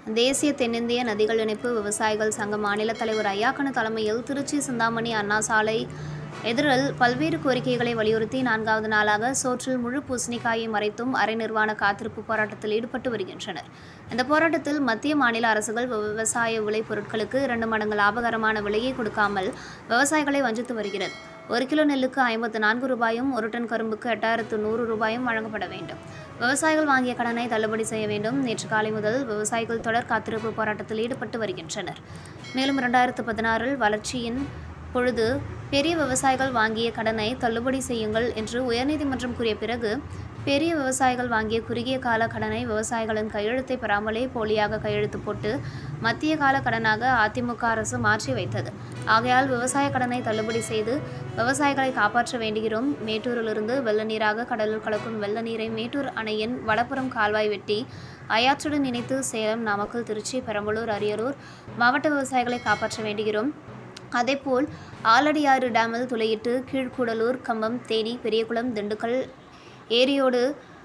தேசிய தென்னிந்திய நதிகள் இணைப்பு விவசாயிகள் சங்க மாநில தலைவர் ஐயாக்கனு தலைமையில் திருச்சி சிந்தாமணி அண்ணா சாலை எதிரில் பல்வேறு கோரிக்கைகளை வலியுறுத்தி நான்காவது நாளாக சோற்றில் முழு பூசணிக்காயை மறைத்தும் அரை நிர்வாண காத்திருப்பு போராட்டத்தில் ஈடுபட்டு வருகின்றனர் இந்த போராட்டத்தில் மத்திய மாநில அரசுகள் விவசாய விளைபொருட்களுக்கு இரண்டு மடங்கு லாபகரமான விலையை கொடுக்காமல் விவசாயிகளை வஞ்சித்து வருகிறது ஒரு கிலோ நெல்லுக்கு ஐம்பத்து நான்கு ரூபாயும் ஒரு டன் கரும்புக்கு எட்டாயிரத்து நூறு ரூபாயும் வழங்கப்பட வேண்டும் விவசாயிகள் வாங்கிய கடனை தள்ளுபடி செய்ய வேண்டும் நேற்று காலை முதல் விவசாயிகள் தொடர் காத்திருப்பு போராட்டத்தில் ஈடுபட்டு வருகின்றனர் மேலும் இரண்டாயிரத்து பதினாறில் வளர்ச்சியின் பொழுது பெரிய விவசாயிகள் வாங்கிய கடனை தள்ளுபடி செய்யுங்கள் என்று உயர்நீதிமன்றம் கூறிய பிறகு பெரிய விவசாயிகள் வாங்கிய குறுகிய கால கடனை விவசாயிகளின் கையெழுத்தை பெறாமலே போலியாக கையெழுத்து போட்டு மத்திய கால கடனாக அதிமுக அரசு மாற்றி வைத்தது ஆகையால் விவசாய கடனை தள்ளுபடி செய்து விவசாயிகளை காப்பாற்ற வேண்டுகிறோம் மேட்டூரிலிருந்து வெள்ள நீராக கடலில் கலக்கும் வெள்ள நீரை மேட்டூர் அணையின் வடபுறம் கால்வாய் வெட்டி அயாற்றுடன் இணைத்து சேலம் நாமக்கல் திருச்சி பெரம்பலூர் அரியலூர் மாவட்ட விவசாயிகளை காப்பாற்ற வேண்டுகிறோம் அதேபோல் ஆலடியாறு டேமில் துளையிட்டு கீழ்கூடலூர் கம்பம் தேனி பெரியகுளம் திண்டுக்கல் ஏரியோடு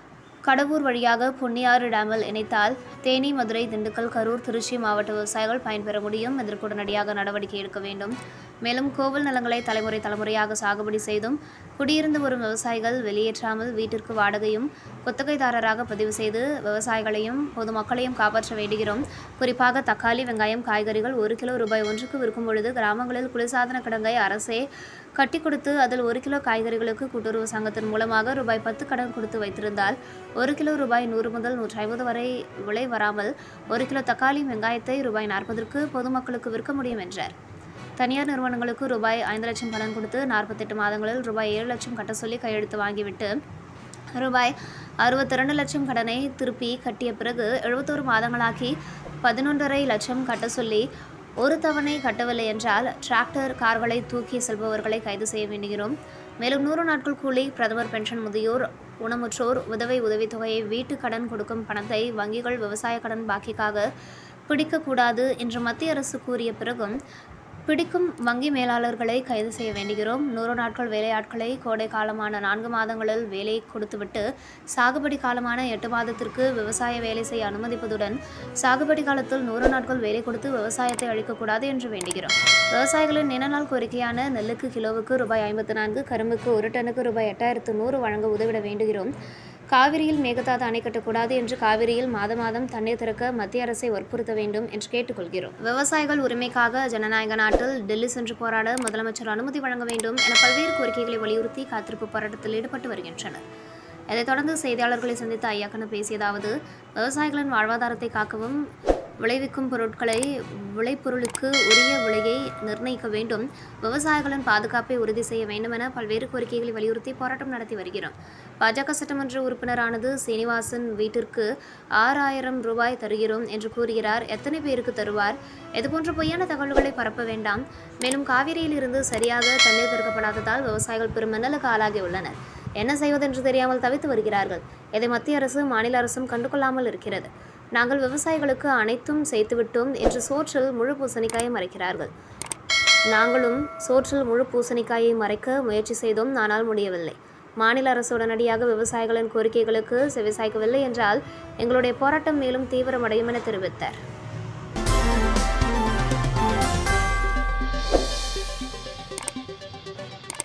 கடவூர் வழியாக பொன்னியாறு டேமில் இணைத்தால் தேனி மதுரை திண்டுக்கல் கரூர் திருச்சி மாவட்ட விவசாயிகள் பயன்பெற முடியும் இதற்கு உடனடியாக நடவடிக்கை எடுக்க வேண்டும் மேலும் கோவில் நிலங்களை தலைமுறை தலைமுறையாக சாகுபடி செய்தும் குடியிருந்து வரும் விவசாயிகள் வெளியேற்றாமல் வீட்டிற்கு வாடகையும் குத்தகைதாரராக பதிவு செய்து விவசாயிகளையும் பொதுமக்களையும் காப்பாற்ற வேண்டுகிறோம் குறிப்பாக தக்காளி வெங்காயம் காய்கறிகள் ஒரு கிலோ ரூபாய் ஒன்றுக்கு விற்கும் பொழுது கிராமங்களில் குளிர்சாதன கிடங்கை அரசே கட்டி கொடுத்து அதில் ஒரு கிலோ காய்கறிகளுக்கு கூட்டுறவு சங்கத்தின் மூலமாக ரூபாய் பத்து கடன் கொடுத்து வைத்திருந்தால் ஒரு கிலோ ரூபாய் நூறு முதல் நூற்றி ஐம்பது வரை விலை வராமல் ஒரு கிலோ தக்காளி வெங்காயத்தை ரூபாய் நாற்பதற்கு பொதுமக்களுக்கு விற்க முடியும் என்றார் தனியார் நிறுவனங்களுக்கு ரூபாய் ஐந்து லட்சம் கடன் கொடுத்து நாற்பத்தெட்டு மாதங்களில் ரூபாய் ஏழு லட்சம் கட்ட சொல்லி கையெழுத்து வாங்கிவிட்டு ரூபாய் அறுபத்திரண்டு லட்சம் கடனை திருப்பி கட்டிய பிறகு எழுபத்தோரு மாதங்களாக்கி பதினொன்றரை லட்சம் கட்ட சொல்லி ஒரு தவணை கட்டவில்லை என்றால் டிராக்டர் கார்களை தூக்கி செல்பவர்களை கைது செய்ய வேண்டுகிறோம் மேலும் நூறு நாட்கள் கூலி பிரதமர் பென்ஷன் முதியோர் ஊனமுற்றோர் உதவி உதவித்தொகையை வீட்டு கடன் கொடுக்கும் பணத்தை வங்கிகள் விவசாய கடன் பாக்கிக்காக பிடிக்கக்கூடாது என்று மத்திய அரசு கூறிய பிறகும் பிடிக்கும் வங்கி மேலாளர்களை கைது செய்ய வேண்டுகிறோம் நூறு நாட்கள் வேலையாட்களை கோடை காலமான நான்கு மாதங்களில் வேலை கொடுத்துவிட்டு சாகுபடி காலமான எட்டு மாதத்திற்கு விவசாய வேலை செய்ய அனுமதிப்பதுடன் சாகுபடி காலத்தில் நூறு நாட்கள் வேலை கொடுத்து விவசாயத்தை அழிக்கக்கூடாது என்று வேண்டுகிறோம் விவசாயிகளின் நீண்ட நாள் கோரிக்கையான நெல்லுக்கு கிலோவுக்கு ரூபாய் ஐம்பத்து நான்கு கரும்புக்கு ஒரு டனுக்கு ரூபாய் எட்டாயிரத்து நூறு வழங்க உதவிட வேண்டுகிறோம் காவிரியில் மேகதாது அணை கட்டக்கூடாது என்று காவிரியில் மாத மாதம் தண்ணீர் திறக்க மத்திய அரசை வற்புறுத்த வேண்டும் என்று கேட்டுக்கொள்கிறோம் விவசாயிகள் உரிமைக்காக ஜனநாயக நாட்டில் டெல்லி சென்று போராட முதலமைச்சர் அனுமதி வழங்க வேண்டும் என பல்வேறு கோரிக்கைகளை வலியுறுத்தி காத்திருப்பு போராட்டத்தில் ஈடுபட்டு வருகின்றனர் இதைத் தொடர்ந்து செய்தியாளர்களை சந்தித்த ஐயாக்கனு பேசியதாவது விவசாயிகளின் வாழ்வாதாரத்தை காக்கவும் விளைவிக்கும் பொருட்களை விளைபொருளுக்கு உரிய விலையை நிர்ணயிக்க வேண்டும் விவசாயிகளின் பாதுகாப்பை உறுதி செய்ய வேண்டும் என பல்வேறு கோரிக்கைகளை வலியுறுத்தி போராட்டம் நடத்தி வருகிறோம் பாஜக சட்டமன்ற உறுப்பினரானது சீனிவாசன் வீட்டிற்கு ஆறாயிரம் ரூபாய் தருகிறோம் என்று கூறுகிறார் எத்தனை பேருக்கு தருவார் இதுபோன்ற பொய்யான தகவல்களை பரப்ப வேண்டாம் மேலும் காவிரியில் இருந்து சரியாக தண்ணீர் திறக்கப்படாததால் விவசாயிகள் பெரும் மின்னலுக்கு ஆளாகியுள்ளனர் என்ன செய்வதென்று தெரியாமல் தவித்து வருகிறார்கள் இதை மத்திய அரசு மாநில அரசும் கண்டுகொள்ளாமல் இருக்கிறது நாங்கள் விவசாயிகளுக்கு அனைத்தும் செய்துவிட்டோம் என்று சோற்றில் முழு பூசணிக்காயை மறைக்கிறார்கள் நாங்களும் சோற்றில் முழு பூசணிக்காயை மறைக்க முயற்சி செய்தோம் ஆனால் முடியவில்லை மாநில அரசு உடனடியாக விவசாயிகளின் கோரிக்கைகளுக்கு செவிசாய்க்கவில்லை என்றால் எங்களுடைய போராட்டம் மேலும் தீவிரமடையும் என தெரிவித்தார்